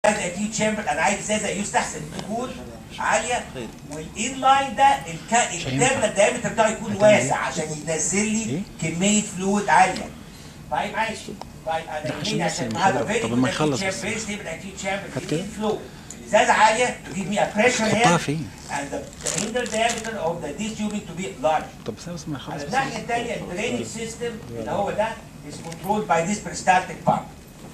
عايز اكيد شامبر انا عايز ازازه يستحسن تكون عاليه والان لاين ده الك- الكابل الدايمتر بتاعه يكون واسع عشان ينزل لي كميه فلويد عاليه طيب ماشي طيب انا ده عشان يهمني بس عشان لما هذا يخلص. فيري طب لما يخلص بس. فيري ستيبل اكيد شامبر هات كده. فلو الازازه عاليه to give me a pressure حطها here فين؟ and the, the inner diameter of the this tubing to be large طب بس بس ما يخلص على بس. الناحيه الثانيه الدرينج سيستم اللي هو ده is controlled by this peristaltic pump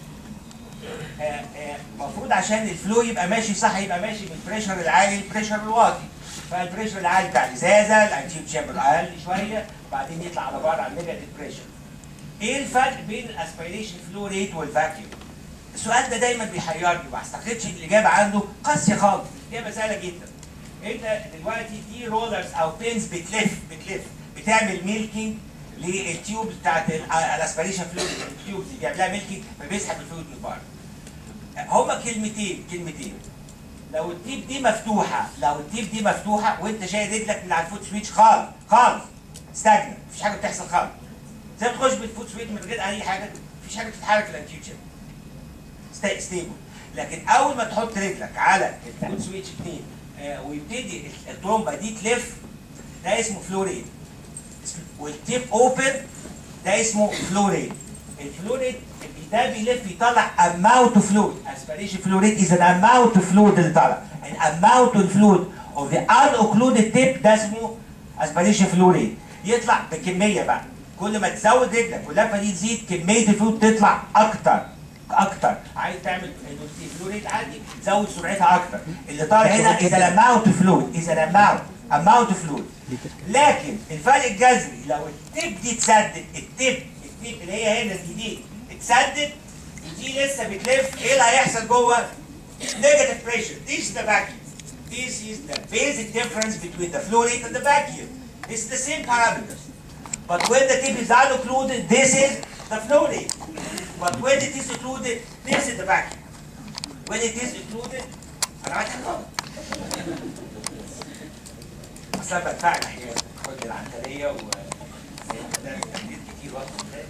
المفروض عشان الفلو يبقى ماشي صح يبقى ماشي من البريشر العالي للبريشر الواطي فالبريشر العالي بتاع الازازه الانتيب تشامبر اقل شويه وبعدين يطلع على بره على النيجاتيف بريشر ايه الفرق بين الاسبيريشن فلو ريت والفاكيوم السؤال ده دايما بيحيرني وما اعتقدش ان الاجابه عنده قاسيه خالص الاجابه سهله جدا انت دلوقتي في رولرز او بينز بتلف بتلف بتعمل ميلكينج للتيوب بتاعت ال- الاسبيريشن فلويد التيوب دي بيعمل لها ميلكينج فبيسحب الفلويد من بره هما كلمتين كلمتين لو التيب دي مفتوحه لو التيب دي مفتوحه وانت شايل رجلك من على الفوت سويتش خالص خالص استجنن مفيش حاجه بتحصل خالص زي ما تخش بالفوت سويتش من غير اي حاجه مفيش حاجه بتتحرك في الانتيوتشن ستيبل لكن اول ما تحط رجلك على الفوت سويتش 2 آه ويبتدي الترومبه دي تلف ده اسمه فلوريد والتيب اوبن ده اسمه فلوريد الفلوريد ده بيلف يطلع amount of fluid aspiration fluid is an amount of fluid اللي طالع an amount of fluid of the unoccluded tip ده اسمه aspiration fluid يطلع بكميه بقى كل ما تزود رجلك واللفه دي تزيد كميه الفلويد تطلع اكتر اكتر عايز تعمل فلوريد عادي زود سرعتها اكتر اللي طالع هنا is an amount of fluid is an amount amount of fluid لكن الفرق الجذري لو التيب دي اتسدد التيب التيب اللي هي هنا دي دي اتسدد ودي لسه بتلف ايه اللي هيحصل جوه؟ negative pressure this is the vacuum this is the basic difference between the flow rate and the vacuum it's the same parameters but when the tip is unoccluded this is the flow rate but when it is occluded this is the vacuum when it is occluded انا عملت حاجه غلط اصلا بدفع احيانا خد العنتريه و ده تمديد كتير وقت قدام.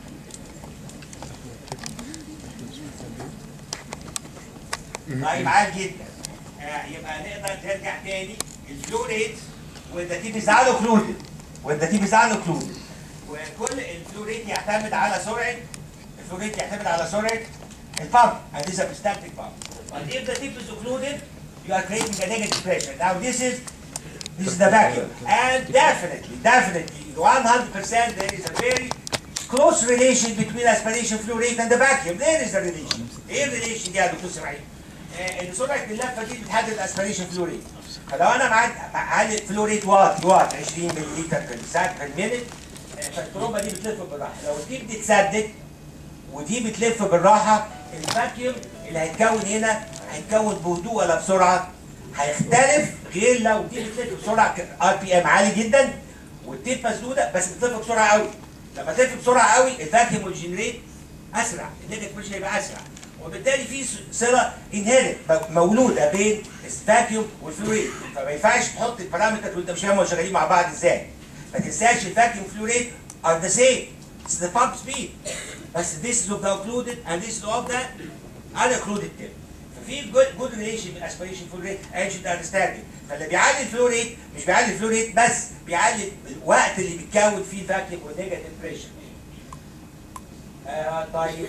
طيب عال جدا آه، يبقى نقدر نرجع تاني الفلو ريت والنتيجه زعل اوكلودد والنتيجه زعل اوكلودد وكل الفلو ريت يعتمد على سرعه الفلو ريت يعتمد على سرعه البامب and this is a static pump but if the tip is occluded you are creating a negative pressure now this is this is the vacuum and definitely definitely 100% there is a very close relation between aspiration flow rate and the vacuum there is a relation ايه الريليشن دي يا دكتور اسماعيل؟ آه، ان سرعه اللفه دي بتحدد الاسبريشن فلو ريت فلو انا معاك عالي فلو ريت وات وات 20 مللي في الساعه في المينت آه، فالترومبه دي بتلف بالراحه لو التيب دي اتسدد ودي بتلف بالراحه الفاكيوم اللي هيتكون هنا هيتكون بهدوء ولا بسرعه هيختلف غير لو دي بتلف بسرعه ار بي ام عالي جدا والتيب مسدوده بس بتلف بسرعه قوي لما تلف بسرعه قوي الفاكيوم والجنريت اسرع النيجاتيف بريشر هيبقى اسرع وبالتالي في صله انهيرت مولوده بين الفاكيوم والفلوريد فما ينفعش تحط البارامتر وانت مش فاهم هما شغالين مع بعض ازاي ما تنساش الفاكيوم والفلوريد ار ذا سيم It's the pump speed بس this is of the occluded and this is of the unoccluded tip ففي good, good relation بين aspiration flow rate and should understand it فاللي بيعلي الفلو ريت مش بيعلي الفلو ريت بس بيعلي الوقت اللي بيتكون فيه الفاكيوم والنيجاتيف بريشر آه طيب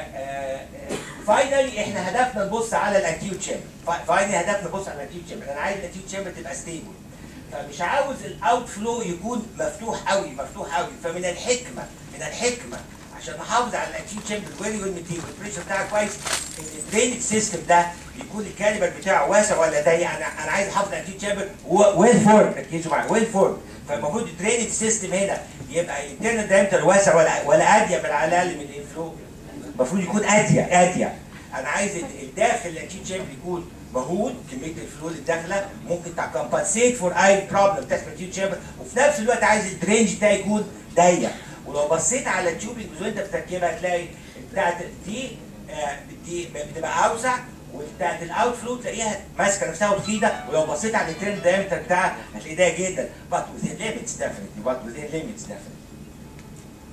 فاينلي احنا هدفنا نبص على الانتيو تشامبر فاينلي هدفنا نبص على الانتيو تشامبر انا عايز الانتيو تشامبر تبقى ستيبل فمش عاوز الاوت فلو يكون مفتوح قوي مفتوح قوي فمن الحكمه من الحكمه عشان نحافظ على الانتيو تشامبر فيري ويل ميتين والبريشر بتاعه كويس ان الدرينج سيستم ده يكون الكاليبر بتاعه واسع ولا ضيق انا انا عايز احافظ على الانتيو تشامبر ويل فورم ركزوا معايا ويل فورم فالمفروض الدرينج سيستم هنا يبقى الانترنال دايمتر واسع ولا ولا اضيق من على الاقل من الانفلو المفروض يكون اضيق اضيق انا عايز الداخل الانتيو تشامبر يكون مهول كميه الفلويد الداخله ممكن تكمبنسيت فور اي بروبلم تحصل في التيوب تشامبر وفي نفس الوقت عايز الدرينج ده يكون ضيق ولو بصيت على التيوبنج وانت بتركبها هتلاقي بتاعت دي آه دي بتبقى اوسع وبتاعت الاوت فلو تلاقيها ماسكه نفسها وتخيده ولو بصيت على الترند دايمتر بتاعها هتلاقيه ضيق جدا but within limits definitely but within limits definitely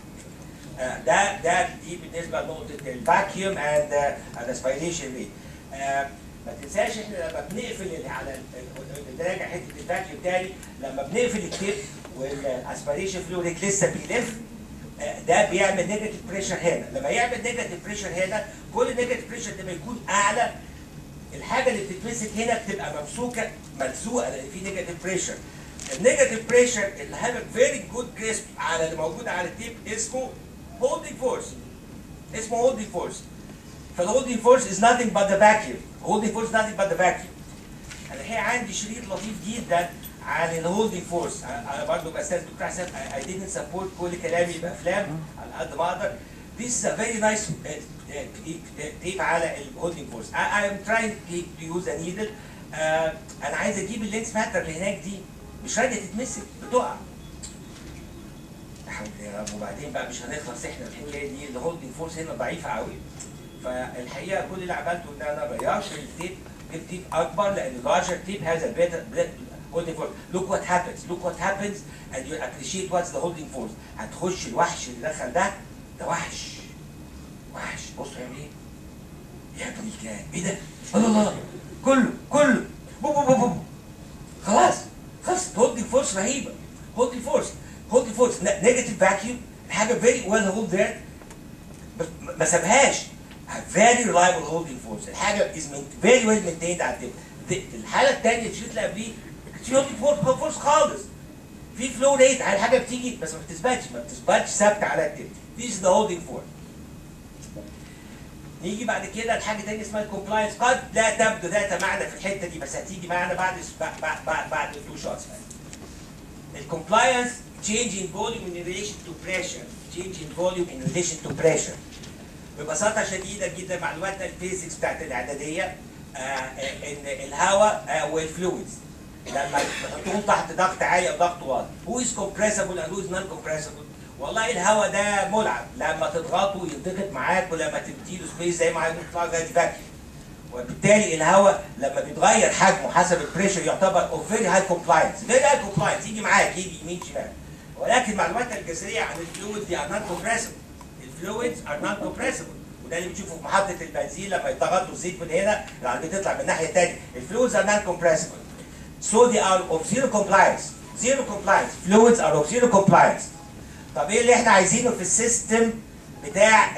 آه ده ده دي بالنسبه لنقطه الفاكيوم اند الاسبيريشن ريت آه ما تنساش احنا لما بنقفل اللي على ال- نراجع حته الفاكيوم تاني لما بنقفل التيب والاسبريشن فلويد لسه بيلف آه، ده بيعمل نيجاتيف بريشر هنا لما يعمل نيجاتيف بريشر هنا كل نيجاتيف بريشر لما يكون اعلى الحاجه اللي بتتمسك هنا بتبقى ممسوكه ملزوقه لان في نيجاتيف بريشر النيجاتيف بريشر اللي هاف فيري جود جريسب على اللي موجود على التيب اسمه هولدنج فورس اسمه هولدنج فورس فالهولدنج فورس از nothing but the vacuum هولدنج فورس nothing but the vacuum انا الحقيقه عندي شريط لطيف جدا عن الهولدنج فورس انا برضه باستاذ دكتور حسام I I didn't support كل كلامي بافلام على قد ما اقدر This is a very nice uh, uh, tape على الهولدنج فورس I, I am trying to- to use a needle uh, انا عايز اجيب اللينس ماتر اللي هناك دي مش راضيه تتمسك بتقع لا حول يا رب وبعدين بقى مش هنخلص احنا الحكايه دي الهولدنج فورس هنا ضعيفه قوي فالحقيقه كل اللي عملته ان انا غيرت التيب جبت تيب اكبر لان اللارجر تيب has a better holding force look what happens look what happens and you appreciate what's the holding force هتخش الوحش اللي دخل ده ده وحش وحش بص يعمل ايه يا ابني كان ايه ده الله الله كله كله بو بو بو بو خلاص خلاص هولدنج فورس رهيبه هولدنج فورس هولدنج فورس نيجاتيف فاكيوم حاجه فيري ويل هولد ذات بس ما سابهاش فيري ريلايبل هولدنج فورس الحاجه از فيري ويل مينتيند على التيب الحاله الثانيه الشريط اللي قبليه كانت في هولدنج فورس فورس خالص في فلو ريت على حاجه بتيجي بس ما بتثبتش ما بتثبتش ثابته على التيب دي از ذا هولدنج فورس نيجي بعد كده لحاجه ثانيه اسمها الكومبلاينس قد لا تبدو ذات معنى في الحته دي بس هتيجي معانا بعد بعد بعد بعد التو شوتس الكومبلاينس change in volume in relation to pressure change in volume in relation to pressure ببساطه شديده جدا معلوماتنا الفيزيكس بتاعت الاعداديه آه آه ان الهواء آه والفلويدز لما تحطهم تحت ضغط عالي او ضغط واطي هو از كومبريسبل اند هو از نون كومبريسبل والله الهواء ده ملعب لما تضغطه يضغط معاك ولما تديله سبيس زي ما هيطلع زي الفاكيوم وبالتالي الهواء لما بيتغير حجمه حسب البريشر يعتبر اوف فيري هاي كومبلاينس فيري هاي كومبلاينس يجي معاك يجي يمين شمال ولكن معلوماتنا الجذريه عن الفلويدز دي ار نون كومبريسبل الفلويدز ار نون كومبريسبل وده اللي بتشوفه في محطه البنزين لما يضغطوا الزيت من هنا العربيه تطلع من الناحيه الثانيه الفلويدز ار نون كومبريسبل so they are of zero compliance zero compliance fluids are of zero compliance طب ايه اللي احنا عايزينه في السيستم بتاع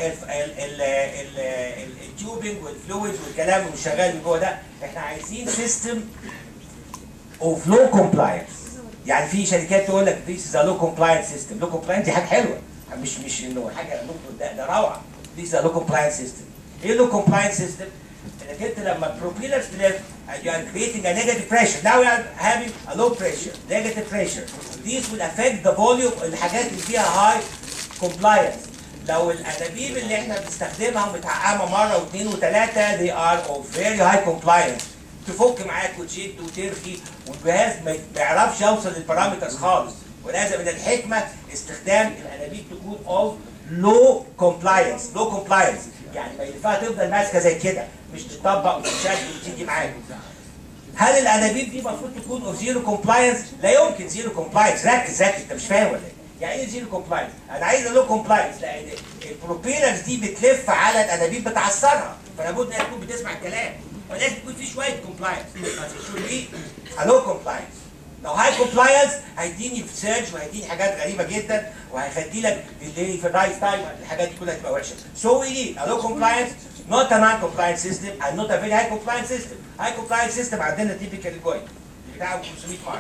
التيوبنج والفلويدز والكلام اللي شغال من جوه ده احنا عايزين سيستم اوف لو كومبلاينس يعني في شركات تقول لك this is a low compliance system low compliance دي حاجه حلوه مش مش انه حاجه low- ده, ده روعه this is a low compliance system ايه low compliance system؟ انك انت لما البروبيلر تلف you are creating a negative pressure now we are having a low pressure negative pressure this will affect the volume الحاجات اللي فيها high compliance لو الانابيب اللي احنا بنستخدمها متعقمه مره واثنين وثلاثه they are of very high compliance تفك معاك وتشد وترخي والجهاز ما ما يعرفش يوصل للبارامترز خالص ولازم من الحكمه استخدام الانابيب تكون of low compliance low compliance يعني ما ينفعش تفضل ماسكه زي كده مش تطبق وتشد وتيجي معاك هل الانابيب دي المفروض تكون اوف زيرو كومبلاينس؟ لا يمكن زيرو كومبلاينس ركز ركز انت مش فاهم ولا ايه؟ يعني ايه زيرو كومبلاينس؟ انا عايز لو كومبلاينس لان البروبيلرز دي بتلف على الانابيب بتعصرها فلابد انها تكون بتسمع الكلام ولازم يكون في شويه كومبلاينس بس شو دي؟ لو كومبلاينس لو هاي كومبلاينس هيديني في سيرش وهيديني حاجات غريبه جدا وهيخلي لك ديلي في الرايس تايم الحاجات دي كلها تبقى وحشه سو وي نيد لو كومبلاينس not a non-compliant system and not a very high compliant system. High compliant system عندنا typical كويس بتاعه 500 مارك.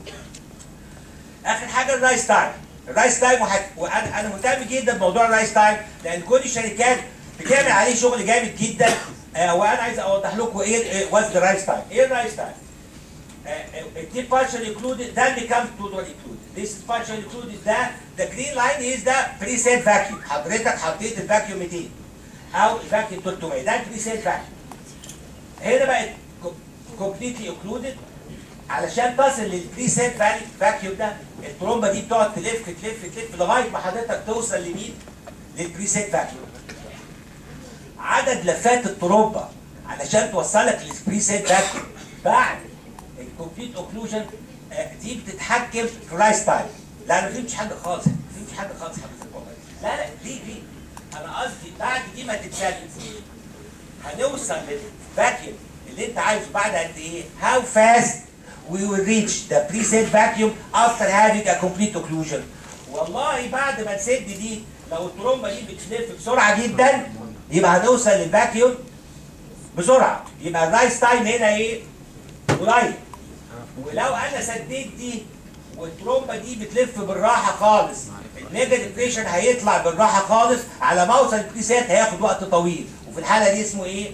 اخر حاجه الرايس تايم. الرايس تايم وحت... وانا انا مهتم جدا بموضوع الرايس تايم لان كل الشركات بتعمل عليه شغل جامد جدا آه وانا عايز اوضح لكم ايه واتس ذا رايس تايم. ايه الرايس تايم؟ التيب partially included then becomes total included. This is partially included ده the green line is the preset vacuum. حضرتك حطيت الفاكيوم 200 او الفاكيوم 300 ده البريسيت فاكيوم. هنا بقت كومبليتلي انكلودد علشان تصل للبريسيت فاكيوم ده الترومبه دي بتقعد تلف تلف تلف لغايه ما حضرتك توصل لمين؟ للبريسيت فاكيوم. عدد لفات الترومبه علشان توصلك للبريسيت فاكيوم بعد الكومبليت اوكلوجن دي بتتحكم في رايس تايم. لا انا ما فهمتش حاجه خالص ما فهمتش حاجه خالص حضرتك والله. لا لا ليه ليه؟ انا قصدي بعد دي ما تتسلم هنوصل vacuum اللي انت عايزه بعد قد ايه how fast we will reach the preset vacuum after having a complete occlusion والله بعد ما نسد دي لو الترومبه دي بتلف بسرعه جدا يبقى هنوصل للفاكيوم بسرعه يبقى الرايس تايم هنا ايه قليل ولو انا سديت دي والترومبه دي بتلف بالراحه خالص النيجاتيف بريشر هيطلع بالراحه خالص على ما اوصل البريسات هياخد وقت طويل وفي الحاله دي اسمه ايه؟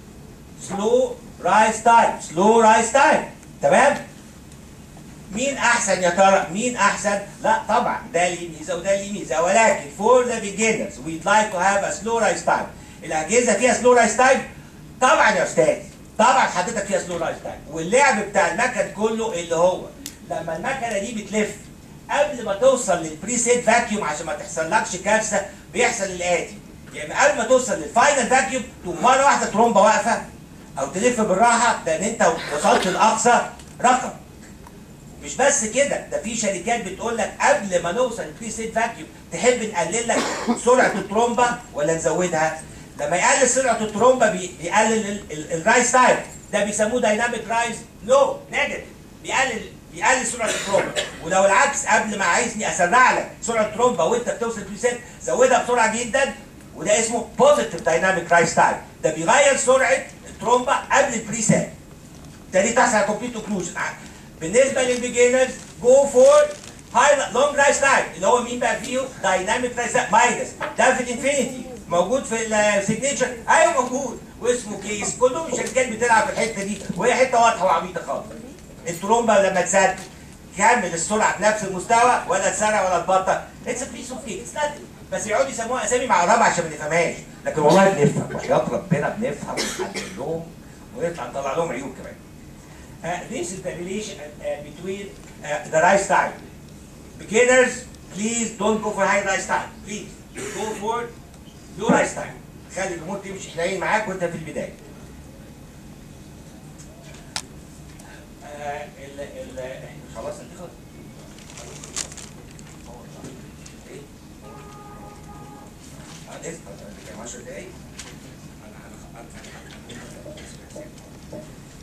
سلو رايس تايم سلو رايس تايم تمام؟ مين احسن يا ترى؟ مين احسن؟ لا طبعا ده ليه ميزه وده ليه ميزه ولكن فور ذا beginners we'd like to have a slow rise time الاجهزه فيها سلو رايس تايم؟ طبعا يا استاذ طبعا حضرتك فيها سلو رايس تايم واللعب بتاع المكن كله اللي هو لما المكنه دي بتلف قبل ما توصل للبريسيت فاكيوم عشان ما تحصلكش كارثه بيحصل الاتي يعني قبل ما توصل للفاينل فاكيوم تقوم مره واحده ترومبه واقفه او تلف بالراحه لان انت وصلت لاقصى رقم مش بس كده ده في شركات بتقول لك قبل ما نوصل للبريسيت فاكيوم تحب نقلل لك سرعه الترومبه ولا نزودها لما يقلل سرعه الترومبه بي- بيقلل ال- ال- الرايس تايم ده بيسموه دايناميك رايز لو نيجاتيف بيقلل بيقلل سرعه الترومبه ولو العكس قبل ما عايزني اسرع لك سرعه الترومبه وانت بتوصل بريسيت زودها بسرعه جدا وده اسمه بوزيتيف دايناميك رايز تايم ده بيغير سرعه الترومبه قبل البريسيت ده دي تحصل على كومبليت اوكلوجن بالنسبه للبيجنرز جو فور هاي لونج رايس تايم اللي هو مين بقى فيه دايناميك رايس تايم ماينس ده في الانفينيتي موجود في السيجنتشر ايوه موجود واسمه كيس كلهم الشركات بتلعب في الحته دي وهي حته واضحه وعبيطه خالص الترومبه لما تسد كمل السرعه بنفس المستوى ولا تسرع ولا تبطأ اتس ا بيس اوف كيك اتس بس يقعدوا يسموها اسامي معربه عشان ما نفهمهاش لكن والله بنفهم وحياه ربنا بنفهم ونحلل لهم ونطلع نطلع لهم عيوب كمان Uh, this is the relation uh, uh, between uh, the rise time. Beginners, please don't go for high rise time. Please go for low rise time. خلي الامور تمشي حنين معاك وانت في البدايه. آه، ال ال إحنا خلاص انت خلاص. إيه؟ آه، لسه كام 10 دقايق. أنا- أنا- أنا- أنا-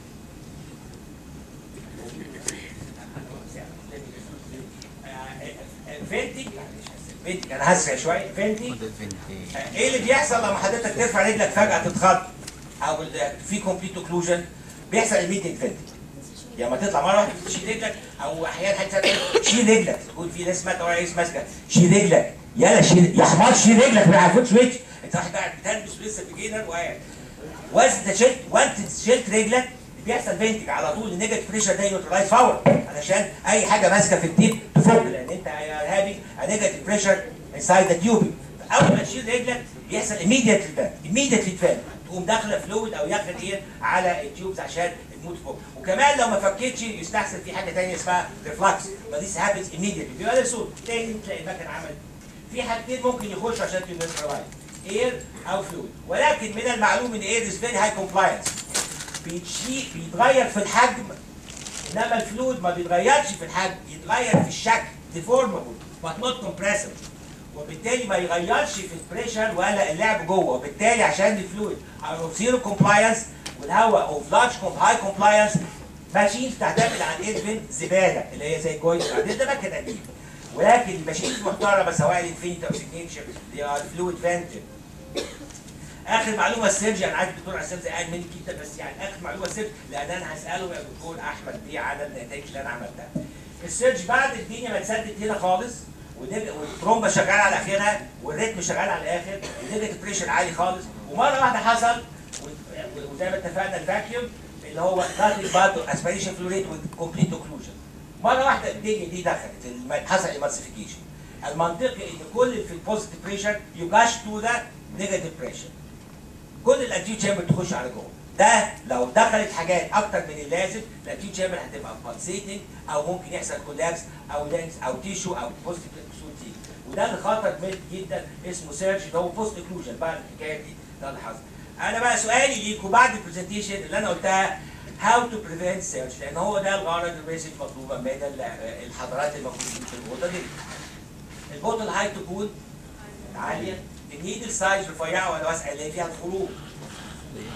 فينتي فينتي انا هسرع شويه فينتي ايه اللي بيحصل لما حضرتك ترفع رجلك فجاه تتخض او ال- في كومبليت اوكلوجن بيحصل الميديت فينتي يعني ما تطلع مره واحده تشيل رجلك او احيانا حتى شيل رجلك تقول في ناس ماتوا ولا ناس ماسكه شيل رجلك يلا شيل يا حمار شيل رجلك ما عرفتش ويتش انت واحد قاعد بتلبس لسه بيجينر وقاعد وانس انت شلت وانت شلت رجلك بيحصل فينتج على طول النيجاتيف بريشر ده يوتلايز فور علشان اي حاجه ماسكه في التيب تفك لان انت هافينج نيجاتيف بريشر انسايد ذا تيوبنج اول ما تشيل رجلك بيحصل immediately ده immediately فات تقوم داخله فلويد او داخل ايه على التيوبز عشان الموت فوق وكمان لو ما فكتش يستحسن في حاجه ثانيه اسمها ريفلكس فديس هابنز immediately بيبقى ده صوت تاني تلاقي المكن عمل في حاجتين ممكن يخشوا عشان تنيوترلايز اير او فلويد ولكن من المعلوم ان اير از فيري هاي كومبلاينس بيتشي بيتغير في الحجم انما الفلويد ما بيتغيرش في الحجم يتغير في الشكل ديفورمبل but not compressible وبالتالي ما يغيرش في البريشر ولا اللعب جوه وبالتالي عشان الفلويد او زيرو كومبلاينس والهواء اوف لارج هاي كومبلاينس ماشين بتعتمد على الايرفين زباله اللي هي زي كويس بعدين ده مكن قديم ولكن الماشين المحترمه سواء الانفينيتي او سيجنيتشر دي ار فلويد فانتل اخر معلومه السيرجي انا عارف الدكتور عسام زي قاعد مني جدا بس يعني اخر معلومه السيرجي لان انا هساله يا دكتور احمد بيه على النتائج اللي انا عملتها. السيرج بعد الدنيا ما اتسدت هنا خالص ونج- والترومبه شغاله على اخرها والريتم شغال على الاخر والنيجاتيف بريشر عالي خالص ومره واحده حصل و- وزي ما اتفقنا الفاكيوم اللي هو ناتج بعد اسبيريشن فلوريت وكومبليت اوكلوجن. مره واحده الدنيا دي دخلت الم- حصل ايمالسيفيكيشن. المنطقي ان كل في البوزيتيف بريشر يجاش تو ذا نيجاتيف بريشر. كل الانتيو تشامبر تخش على جوه ده لو دخلت حاجات اكتر من اللازم الانتيو تشامبر هتبقى بالسيتنج او ممكن يحصل كولابس او لانس او تيشو او بوست سوتي وده اللي خطر ميت جدا اسمه سيرج اللي هو بوست اكلوجن بعد الحكايه دي ده اللي حصل انا بقى سؤالي ليكم بعد البرزنتيشن اللي انا قلتها هاو تو بريفنت سيرج لان هو ده الغرض الرئيسي المطلوبه من ال- الحضارات الموجودين في الاوضه دي البوتل هاي تكون عاليه النيدل سايز رفيعه ولا واسعه اللي هي فيها الخروج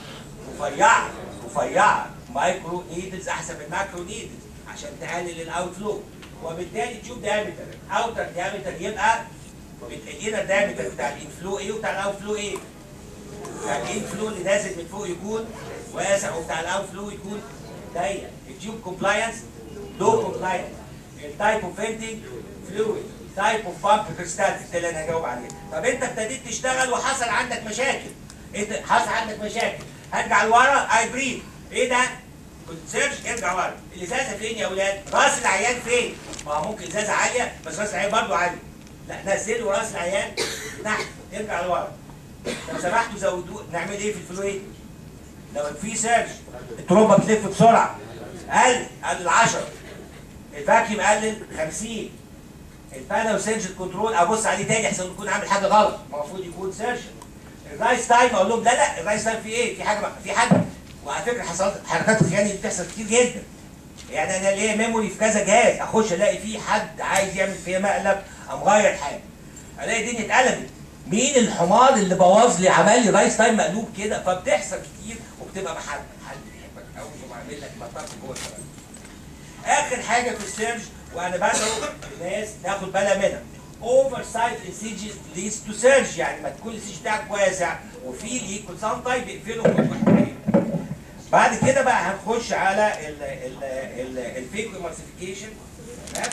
رفيعه رفيعه مايكرو نيدلز احسن من ماكرو نيدلز عشان تقلل الاوت فلو وبالتالي تشوف دايمتر اوتر دايمتر يبقى الانر دايمتر بتاع الانفلو ايه وبتاع الاوت فلو ايه بتاع الانفلو اللي نازل من فوق يكون واسع وبتاع الاوت فلو يكون ضيق التيوب كومبلاينس لو كومبلاينس التايب اوف فينتنج فلويد تايب اوف بامب كريستالز اللي انا هجاوب عليه طب انت ابتديت تشتغل وحصل عندك مشاكل انت حصل عندك مشاكل هرجع لورا اي بريد ايه ده كنت سيرش ارجع ورا الازازه فين يا اولاد راس العيان فين ما هو ممكن ازازه عاليه بس راس العيان برضه عاليه لا نزلوا راس العيان تحت ارجع لورا لو سمحتوا زودوه نعمل ايه في الفلويد لو في سيرش الترومبه بتلف بسرعه قل قل 10 الفاكيوم قلل 50 البانل سيرجن كنترول ابص عليه تاني احسن يكون عامل حاجه غلط المفروض يكون سيرجن الرايس تايم اقول لهم لا لا الرايس تايم في ايه؟ في حاجه في حاجه وعلى فكره حصلت حركات الخيانه دي بتحصل كتير جدا يعني انا ليا ميموري في كذا جهاز اخش الاقي في حد عايز يعمل فيها مقلب قام غير حاجه الاقي الدنيا اتقلبت مين الحمار اللي بوظ لي عمل لي رايس تايم مقلوب كده فبتحصل كتير وبتبقى محل حد بيحبك قوي وبعمل لك مطاط جوه الكلام اخر حاجه في السيرج وانا بدعو الناس تاخد بالها منها اوفر سايز انسيجز ليدز تو سيرج يعني ما تكون الانسيج بتاعك واسع وفي ليك وسام تايب يقفله كل واحد بعد كده بقى هنخش على ال ال ال الفيك emulsification تمام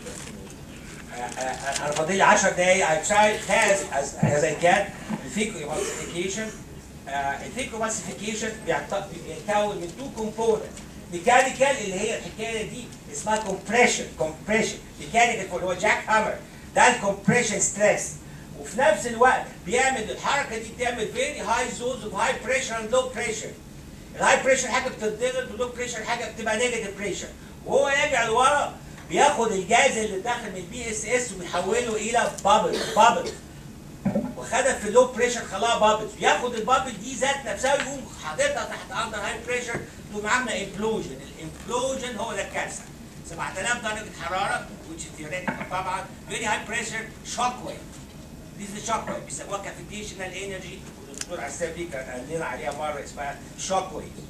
انا فاضل لي 10 دقايق I tried as as as I can الفيك emulsification الفيك emulsification بيتكون من تو كومبوننت ميكانيكال اللي هي الحكايه دي اسمها كومبريشن كومبريشن ميكانيكال اللي هو جاك هامر ده الكومبريشن ستريس وفي نفس الوقت بيعمل الحركه دي بتعمل فيري هاي زونز اوف هاي بريشر اند لو بريشر الهاي بريشر حاجه بتتضغط واللو بريشر حاجه بتبقى نيجاتيف بريشر وهو يرجع لورا بياخد الجاز اللي داخل من البي اس اس ويحوله الى بابل بابل وخدها في اللو بريشر خلاها بابل بياخد البابل دي ذات نفسها ويقوم حاططها تحت اندر هاي بريشر تقوم عامله امبلوجن الامبلوجن هو ده الكارثه 7000 درجه حراره which is theoretical طبعا very high pressure shock wave This is shock wave بيسموها كافيتيشنال انرجي والدكتور عسافي كان قال لنا عليها مره اسمها shock wave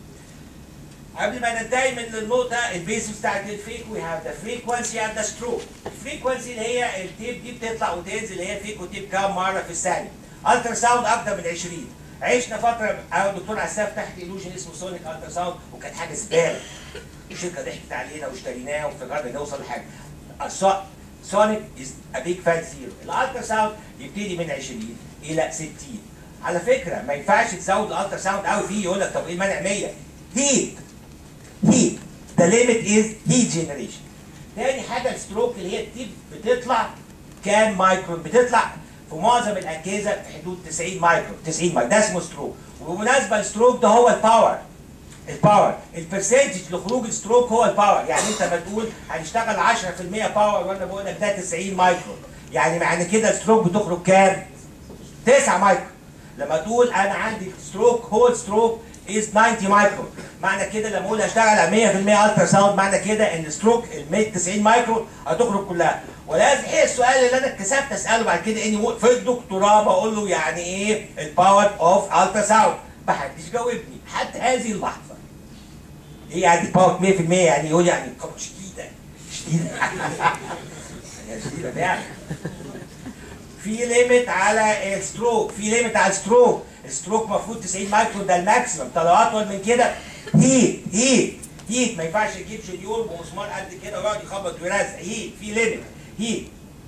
قبل ما ننتهي من النقطة البيزكس بتاعت الفيك وي هاف ذا فريكونسي اند ذا ستروك. الفريكونسي اللي هي التيب دي بتطلع وتنزل اللي هي فيكو تيب كام مرة في الثانية. الترا ساوند أكتر من 20. عشنا فترة أنا والدكتور عساف تحت إلوجن اسمه سونيك الترا ساوند وكانت حاجة زبالة. الشركة ضحكت علينا واشتريناه وافتكرنا نوصل لحاجة. سونيك از ا بيج فان زيرو. الالترا ساوند يبتدي من 20 إلى 60. على فكرة ما ينفعش تزود الالترا ساوند قوي فيه يقول لك طب ايه المانع 100؟ هيت heat the limit is heat generation تاني حاجه الستروك اللي هي التيب بتطلع كام مايكرون بتطلع في معظم الاجهزه في حدود 90 مايكرون 90 مايكرون ده اسمه ستروك وبالمناسبه الستروك ده هو الباور الباور البرسنتج لخروج الستروك هو الباور يعني انت ما تقول هنشتغل 10% باور وانا بقول لك ده 90 مايكرون يعني معنى كده الستروك بتخرج كام 9 مايكرون لما تقول انا عندي ستروك هول ستروك is 90 مايكرون معنى كده لما اقول هشتغل على 100% الترا ساوند معنى كده ان الستروك ال 190 مايكرون هتخرج كلها ولازم ايه السؤال اللي انا اتكسفت اساله بعد كده اني في الدكتوراه بقول له يعني ايه الباور اوف الترا ساوند ما حدش جاوبني حتى هذه اللحظه ايه يعني باور 100% يعني يقول يعني شديده شديده شديده فعلا في ليميت على الستروك في ليميت على الستروك الستروك المفروض 90 مايكرون ده الماكسيمم طب لو اطول من كده هيت هيت هيت ما ينفعش يجيب شديول بمسمار قد كده ويقعد يخبط ويرزق هيت في ليميت هيت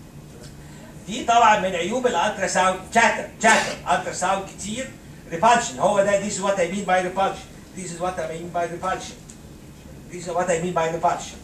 دي طبعا من عيوب الالترا ساوند تشاتر تشاتر الترا ساوند كتير ريبالشن هو ده this is what I mean by repulsion this is what I mean by repulsion this is what I mean by repulsion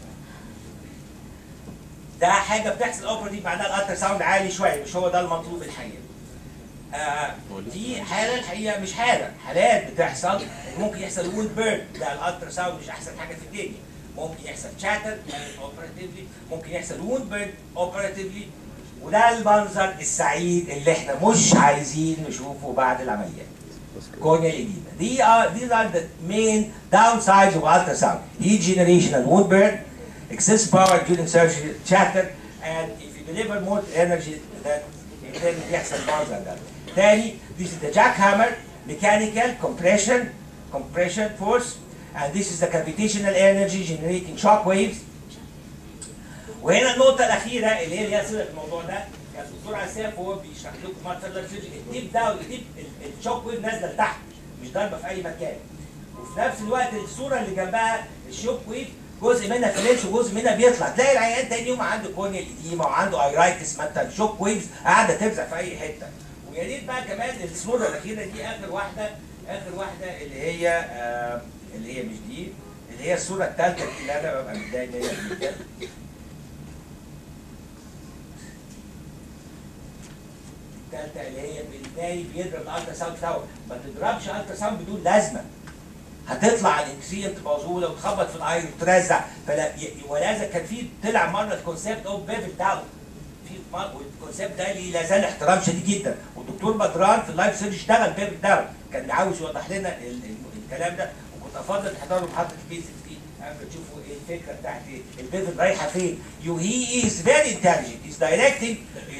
ده حاجه بتحصل اوبرتيف معناها الالترا ساوند عالي شويه مش هو ده المطلوب الحقيقه آه دي حاله الحقيقه مش حاله حالات بتحصل ممكن يحصل وود بيرن ده الالترا ساوند مش احسن حاجه في الدنيا ممكن يحصل شاتر اوبراتيفلي ممكن يحصل وود بيرن اوبراتيفلي وده المنظر السعيد اللي احنا مش عايزين نشوفه بعد العمليات كورنيا الجديده دي are these are the main downsides of ultrasound heat generation and wound burn excess power during surgery chatter and if you deliver more energy then then بيحصل المنظر ده تاني this is the jackhammer mechanical compression compression force and this is the gravitational energy generating shock waves وهنا النقطة الأخيرة اللي هي ليها صلة الموضوع ده يعني الدكتور عساف هو بيشرح لكم مثلا الديب ده والديب الشوك ويف نازلة لتحت مش ضاربة في أي مكان وفي نفس الوقت الصورة اللي جنبها الشوك ويف جزء منها فليش وجزء منها بيطلع تلاقي العيان تاني يوم عنده كورنيال ايديما وعنده ايرايتس مثلا شوك ويفز قاعده ترزع في اي حته ويا ريت بقى كمان الصوره الاخيره دي اخر واحده اخر واحده اللي هي آه اللي هي مش دي اللي هي الصوره الثالثه دي اللي انا ببقى متضايق منها جدا الثالثه اللي هي بالناي بيضرب الالترا ساوند بتاعه ما تضربش الترا ساوند بدون لازمه هتطلع على الانكسير تبقى موزوله وتخبط في الاير وترزع فلا ي- ولهذا كان في طلع مره الكونسيبت اوف بيفل داون في مر- والكونسيبت ده ليه لا زال احترام شديد جدا والدكتور بدران في اللايف سيرجي اشتغل بيفل داون كان عاوز يوضح لنا ال- ال- الكلام ده وكنت افضل تحضروا محاضره البيزكس دي قبل ما تشوفوا ايه الفكره بتاعت ايه البيفل رايحه فين يو هي از فيري انتليجنت از دايركتنج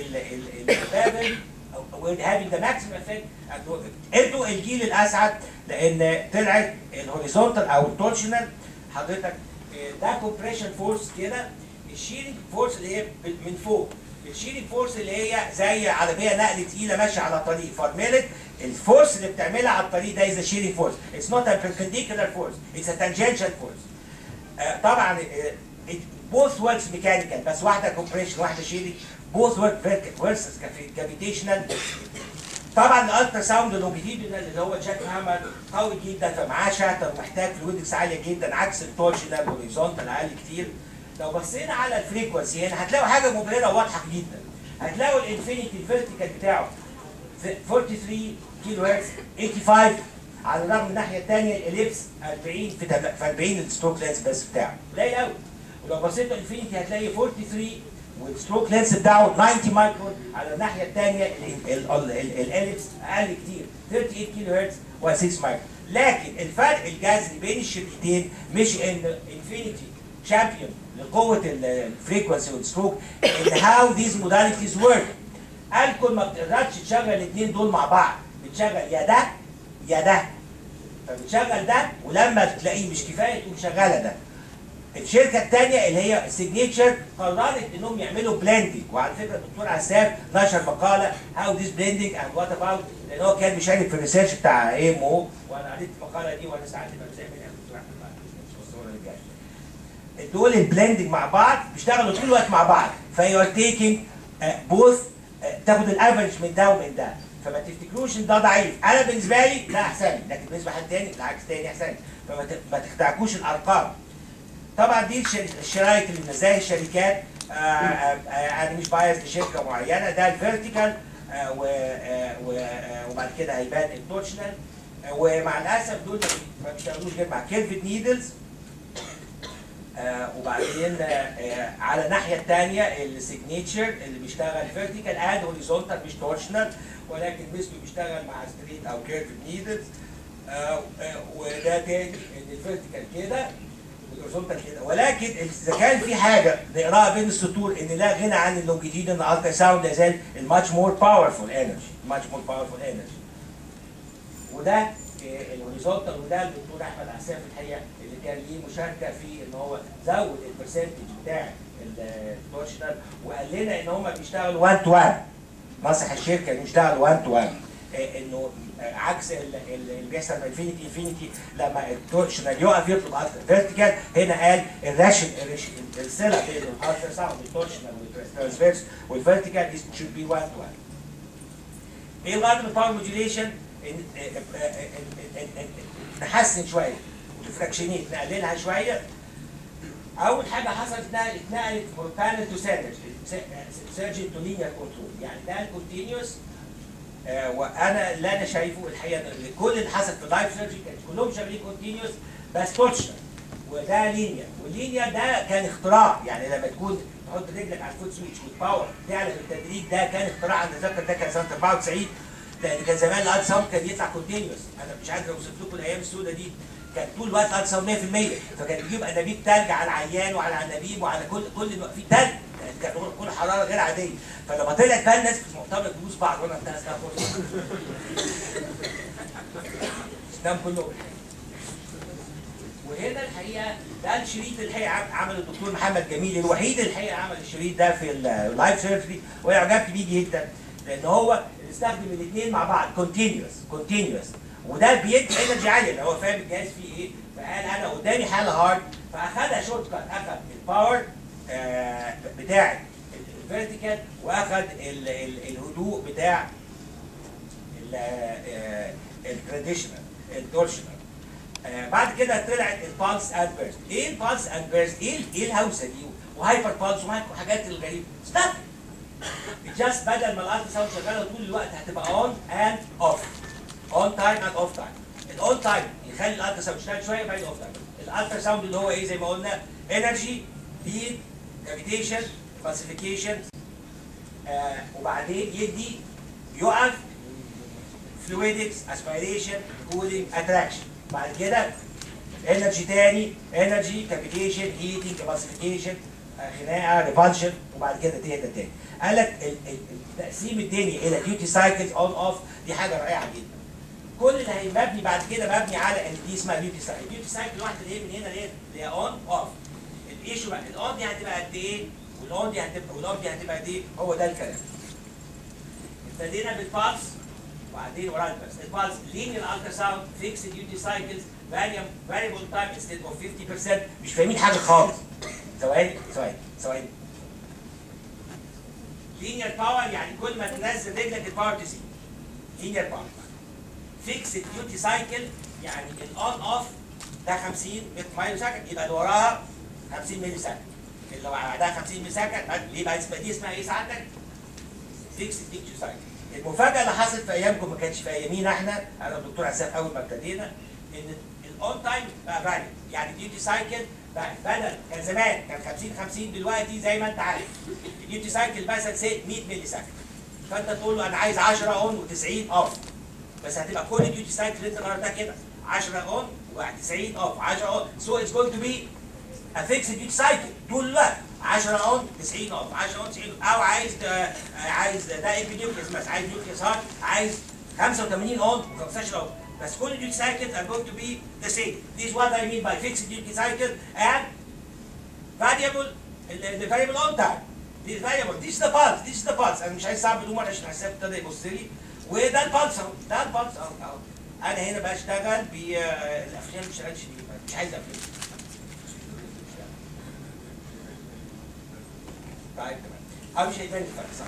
البيفل we're having the maximum effect at the- انتوا الجيل الاسعد لان طلعت الهوريزونتال او التورشنال حضرتك آه، ده كومبريشن فورس كده الشيرنج فورس اللي هي ب- من فوق الشيرنج فورس اللي هي زي عربيه نقل تقيله ماشيه على طريق فرملت الفورس اللي بتعملها على الطريق ده از شيرنج فورس اتس نوت ا perpendicular فورس اتس ا tangential فورس طبعا بوث وركس ميكانيكال بس واحده كومبريشن واحده شيرنج بوث ورك فيرسس كافيتيشنال طبعا الالترا ساوند لونجيتيودنال اللي هو جاك هامر قوي جدا فمعاه شاتر محتاج فلويدكس عاليه جدا عكس التورشنال والهوريزونتال اقل كتير لو بصينا على الفريكونسي هنا هتلاقوا حاجه مبهره واضحه جدا هتلاقوا الانفينيتي الفيرتيكال بتاعه في 43 كيلو هرتز 85 على الرغم من الناحيه الثانيه الاليبس 40 في تم- في 40 الستروك لينس بس بتاعه قليل قوي ولو بصيت الانفينيتي هتلاقي 43 والستروك لينس بتاعه 90 مايكرون على الناحيه الثانيه الاليبس اقل كتير 38 كيلو هرتز و6 مايكرون لكن الفرق الجذري بين الشريطين مش ان انفينيتي شامبيون لقوه الفريكونسي والستروك ان هاو ذيز موداليتيز ورك قال كل ما بتقدرش تشغل الاثنين دول مع بعض بتشغل يا ده يا ده فبتشغل ده ولما تلاقيه مش كفايه تقوم شغاله ده الشركه الثانيه اللي هي سيجنتشر قررت انهم يعملوا بلندنج وعلى فكره الدكتور عساف نشر مقاله هاو ذيس بلندنج اند وات اباوت لان هو كان مشارك في الريسيرش بتاع اي ام او وانا قريت المقاله دي وانا ساعات ببقى زي منها كنت رايح في الصوره اللي جايه دول البلندنج مع بعض بيشتغلوا طول الوقت مع بعض فيو ار تيكينج بوث تاخد الافرج من ده ومن ده فما تفتكروش ان ده ضعيف انا بالنسبه لي ده احسن لي لكن بالنسبه لحد تاني العكس تاني احسن لي فما ت- ما تخدعكوش الارقام طبعا دي الشر- الشرايط اللي منزلها الشركات آه، آه، آه، انا مش بايظ لشركه معينه ده الفيرتيكال آه، و- آه، و- آه، وبعد كده هيبان التورشنال آه، ومع الاسف دول ما بي- ما بيشتغلوش غير مع كيرفت نيدلز آه وبعدين آه آه على الناحيه الثانيه السيجنتشر اللي بيشتغل فيرتيكال اند هوريزونتال مش تورشنال ولكن مثله بيشتغل مع ستريت او كيرف نيدلز آه آه وده تاني ان الفيرتيكال كده والهوريزونتال كده ولكن اذا كان في حاجه نقراها بين السطور ان لا غنى عن اللونجيتيودنال الترا ساوند لا زال الماتش مور باورفول انرجي ماتش مور باورفول انرجي وده آه، الهوريزونتال وده الدكتور احمد عساف الحقيقه اللي كان ليه مشاركه في ان هو زود البرسنتج بتاع التورشنال وقال لنا ان هم بيشتغلوا 1 تو 1 نصح الشركه انه يشتغلوا 1 تو 1 انه آه، عكس ال- ال- اللي بيحصل مع انفينيتي انفينيتي لما التورشنال يقف يطلب فيرتيكال هنا قال الراشن الصله بين الالترا ساوند التورشنال والترانسفيرس والفيرتيكال should be 1 تو 1 ايه الغرض من الباور موديوليشن؟ نحسن شويه وديفراكشنيت نقللها شويه اول حاجه حصلت انها اتنقلت من بانل تو سيرج سيرجن تو لينير كنترول يعني ده الكونتينيوس وانا اللي انا شايفه الحقيقه إن كل اللي حصل في اللايف سيرجي كان كلهم شغالين كونتينيوس بس تورشنال وده لينير واللينير ده كان اختراع يعني لما تكون تحط رجلك على الفوت سويتش والباور تعلى بالتدريج ده كان اختراع انا اتذكر ده كان سنه 94 لان كان زمان الالت ساوند كان يطلع كونتينيوس انا مش عارف اوصف لكم الايام السوداء دي كان طول الوقت الالت ساوند 100% فكان بيجيب انابيب ثلج على العيان وعلى الانابيب وعلى كل كل اللي في ثلج كان كل حراره غير عاديه فلما طلعت بقى الناس في المؤتمر تبوس بعض وانا بتاع اسمها فرصه اسلام كلهم الحقيقه ده الشريط اللي الحقيقه عم- عمله الدكتور محمد جميل الوحيد اللي الحقيقه عمل الشريط ده في اللايف سيرجري وانا عجبت بيه جدا لان هو استخدم الاثنين مع بعض كونتينيوس كونتينيوس وده بيدي انرجي عاليه لو هو فاهم الجهاز فيه ايه فقال انا قدامي حاله هارد فاخدها شورت كات اخد الباور آه بتاع الفيرتيكال واخد ال- ال- الهدوء بتاع التراديشنال الدورشنال آه بعد كده طلعت البالس اند بيرست ايه البالس اند بيرست ايه ايه الهوسه دي وهايبر بالس وحاجات الغريبه ستاف جاست بدل ما الالترا ساوند شغاله طول الوقت هتبقى اون اند اوف اون تايم اند اوف تايم الاون تايم يخلي الالترا ساوند يشتغل شويه بعدين اوف تايم الالترا ساوند اللي هو ايه زي ما قلنا انرجي هيت كافيتيشن كلاسيفيكيشن آه وبعدين يدي يقف فلويدكس اسبيريشن كولينج اتراكشن بعد كده انرجي تاني انرجي كافيتيشن هيتنج كلاسيفيكيشن خناقه ريفالشن وبعد كده تهدى تاني قال لك ال- ال- التقسيم الدنيا الى ديوتي سايكلز اون اوف دي حاجه رائعه جدا كل اللي هيبني بعد كده مبني على ان دي اسمها ديوتي سايكل ديوتي سايكل واحده اللي هي من هنا ليه اللي هي اون اوف الايشو بقى الاون دي هتبقى قد ايه والاون دي هتبقى والاون دي هتبقى قد ايه هو ده الكلام ابتدينا بالبالس وبعدين وراها البالس البالس linear ultrasound fixed duty cycles variable variable time instead of 50% مش فاهمين حاجه خالص ثواني ثواني ثواني linear power يعني كل ما تنزل رجلك الباور تزيد linear power fixed duty cycle يعني الاون اوف ده 50 مايل سكند يبقى اللي وراها 50 ملي سكند اللي بعدها 50 ملي سكند ليه بقى اسمها دي اسمها ايه سعادتك؟ فيكس ديوتي سايكل المفاجاه اللي حصلت في ايامكم ما كانتش في ايامينا احنا انا والدكتور عساف اول ما ابتدينا ان الاون تايم بقى فاليو يعني ديوتي سايكل بقى بدل كان زمان كان 50 50 دلوقتي زي ما انت عارف الديوتي سايكل مثلا سي 100 ملي سكند فانت تقول له انا عايز 10 اون و90 اوف بس هتبقى كل ديوتي سايكل اللي انت غيرتها كده 10 اون و90 اوف 10 اون سو اتس جوينج تو بي افيكس ديوتي سايكل طول الوقت 10 اون 90 اوف 10 اون 90 او عايز آه، عايز ده اي بي نيوكليس مثلا عايز نيوكليس هارت عايز 85 اون و15 اون بس كل duty cycles are going to be the same. This is what I mean by fixed duty cycle and variable the, the variable on time. This variable this is the pulse this is the pulse انا مش عايز صعب بدون عشان حساب ابتدى يبص لي وده البلس اهو ده البلس اهو اهو انا هنا بشتغل بالافلام مش شغالش دي مش عايز افلام طيب تمام اه مش هيبان الفرق صح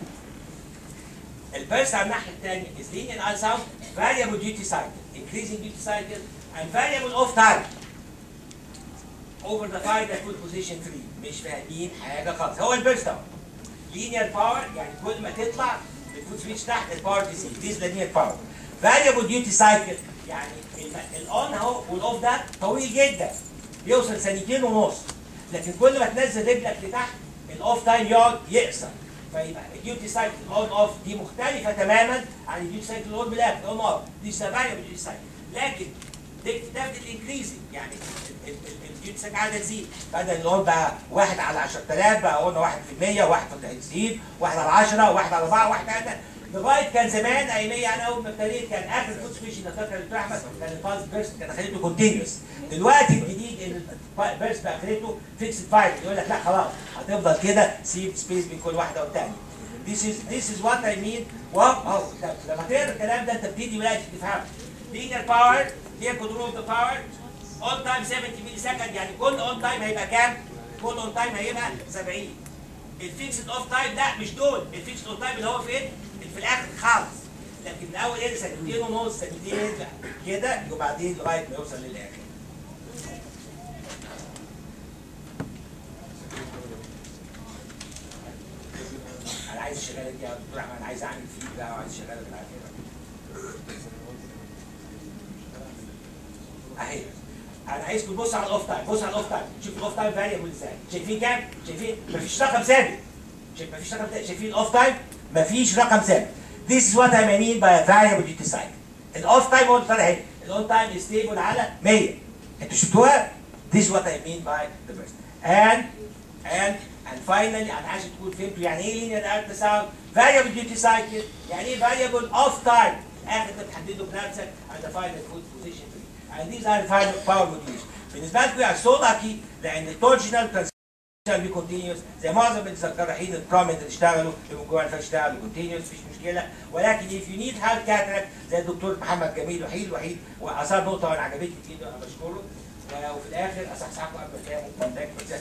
البيرس على الناحيه الثانيه is linear ultrasound variable duty cycle increasing duty cycle and variable off time over the fire that put position 3 مش فاهمين حاجه خالص هو البيرس اهو linear power يعني كل ما تطلع بتفوت سويتش تحت الباور تزيد this is linear power variable duty cycle يعني الاون اهو والاوف ده طويل جدا بيوصل ثانيتين ونص لكن كل ما تنزل رجلك لتحت الاوف تايم يقعد يقصر فيبقى الديوتي سايكل اون اوف دي مختلفه تماما عن الديوتي سايكل اون بالاخر اون اوف دي فاريبل ديوتي سايكل لكن دي بتاخد الانكريزنج يعني الديوتي سايكل قاعده تزيد بدل الاون بقى واحد على 10000 بقى قلنا 1 في المية واحد في تزيد واحد على 10 واحد على 4 واحد على لغايه كان زمان اياميه انا اول ما ابتديت كان اخر فوت سبيشن اللي فاكر اللي احمد كان الفاز بيرست كان خليته كونتينيوس دلوقتي الجديد ان البيرست بقى خليته فيكسد فايل يقول لك لا خلاص هتفضل كده سيب سبيس بين كل واحده والثانيه This is this is what I mean واو اهو طب لما تقرا الكلام ده انت بتبتدي بقى تفهمه linear power linear control of the power on time 70 ملي سكند يعني كل on time هيبقى كام؟ كل on time هيبقى 70 الفيكسد اوف تايم لا مش دول الفيكسد اوف تايم اللي هو فين؟ اللي في الاخر خالص لكن الاول ايه سنتين ونص سنتين كده وبعدين لغايه ما يوصل للاخر انا عايز الشغاله دي يا دكتور احمد انا عايز اعمل فيه بقى وعايز الشغاله بتاعتي اهي انا عايزكم تبصوا على الاوف تايم بصوا على الاوف تايم شوفوا الاوف تايم فاريبل ازاي شايفين كام شايفين مفيش رقم ثابت شايف مفيش رقم ثابت شايفين الاوف تايم مفيش رقم ثابت This is what I mean by a variable duty cycle الاوف تايم هو طالع اهي الاون تايم ستيبل على 100 انتوا شفتوها This is what I mean by the first and and and finally انا عايز تكون فهمتوا يعني ايه linear ultrasound variable duty cycle يعني ايه variable off time اخر انت بتحدده بنفسك and the final food position free and these are final power modulation بالنسبه لكم يعني سو لاكي لان التورجينال كان بي كونتينيوس زي معظم الجراحين البرومنت اللي اشتغلوا المجموعه اللي فاتت اشتغلوا كونتينيوس مفيش مشكله ولكن if you need help cataract زي الدكتور محمد جميل وحيد وحيد واثار نقطه وانا عجبتني كتير انا بشكره و- وفي الاخر اصحصحكم قبل ما تناموا كونتاكت بس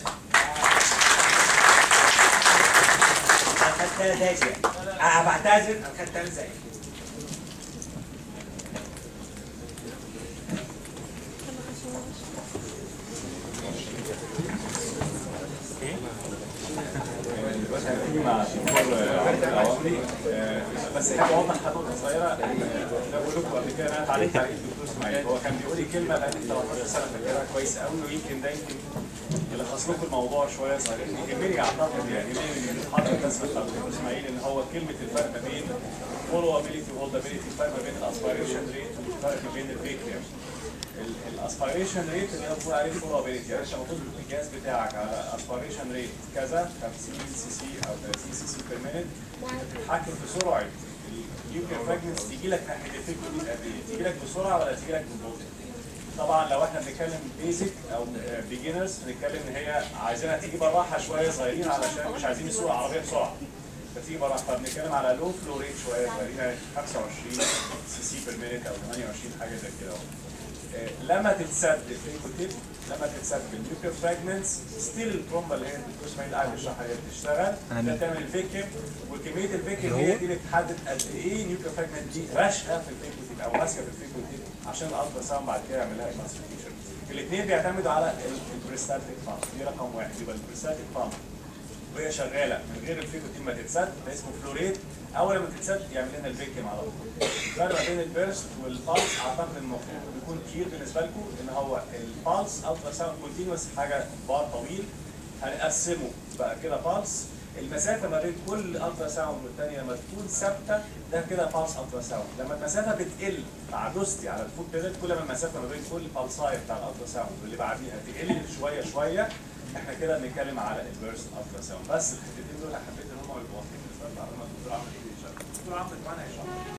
خدت ثلاث دقايق يعني. انا بعتذر انا خدت ثلاث دقايق مع دكتور عبد العوامري آه، بس هي اوضح نقطه صغيره آه، ده بقول لكم قبل كده انا اتعلمت عليه الدكتور اسماعيل هو كان بيقول لي كلمه بقى 13 سنه فاكرها كويس قوي ويمكن ده يمكن يلخص لكم الموضوع شويه صغيرين يهمني اعتقد يعني يهمني من المحاضره الرسمه بتاعت الدكتور اسماعيل ان هو كلمه الفرق ما بين فولوابيلتي وهولدابيلتي الفرق ما بين الاسبيريشن ريت والفرق ما بين الفيكريم الاسبيريشن ريت اللي هو بنقول عليه فولوابيلتي يعني انت المفروض الجهاز بتاعك على اسبيريشن ريت كذا 50 سي سي او 30 سي سي بير مينيت تتحكم في سرعه النيوكلير فراجمنتس تيجي لك ناحيه الفيكو دي قد ايه؟ تيجي لك بسرعه ولا تيجي لك ببطء؟ طبعا لو احنا بنتكلم بيزك او بيجنرز بنتكلم ان هي عايزينها تيجي بالراحه شويه صغيرين علشان مش عايزين يسوقوا العربيه بسرعه فتيجي بالراحه فبنتكلم على لو فلو ريت شويه صغيرين يعني 25 سي سي بير مينيت او 28 حاجه زي كده اهو. آه، لما تتسد الفيكوتيب لما تتسد النيوكلير فراجمنتس ستيل الترومبا اللي هي الدكتور اسماعيل قاعد يشرحها هي بتشتغل ده تعمل الفيكم وكميه الفيكم هي دي اللي تحدد قد ايه النيوكلير فراجمنت دي راشقه في الفيكوتيب او ماسكه في الفيكوتيب عشان الالترا ساوند بعد كده يعمل لها ايماسيفيكيشن الاثنين بيعتمدوا على البريستاتيك بامب دي رقم واحد يبقى البريستاتيك بامب وهي شغاله من غير الفيكوتين ما تتسد ده اسمه فلوريت اول ما تتسد يعمل لنا الفيكيم على طول الفرق ما بين البيرست والبالس اعتقد المفروض يكون كتير بالنسبه لكم ان هو البالس الترا ساوند كونتينوس حاجه بار طويل هنقسمه بقى كده بالس المسافه ما بين كل الترا ساوند والثانيه لما تكون ثابته ده كده بالس الترا ساوند لما المسافه بتقل مع دوستي على الفوت بيريد كل ما المسافه ما بين كل بالساي بتاع الالترا ساوند واللي بعديها تقل شويه شويه احنا كده بنتكلم على البيرست الترا ساوند بس الحتتين دول حبيت ان هم يبقوا واضحين بالنسبه لنا قبل ما الدكتور عمرو يجي يشرح الدكتور عمرو كمان هيشرح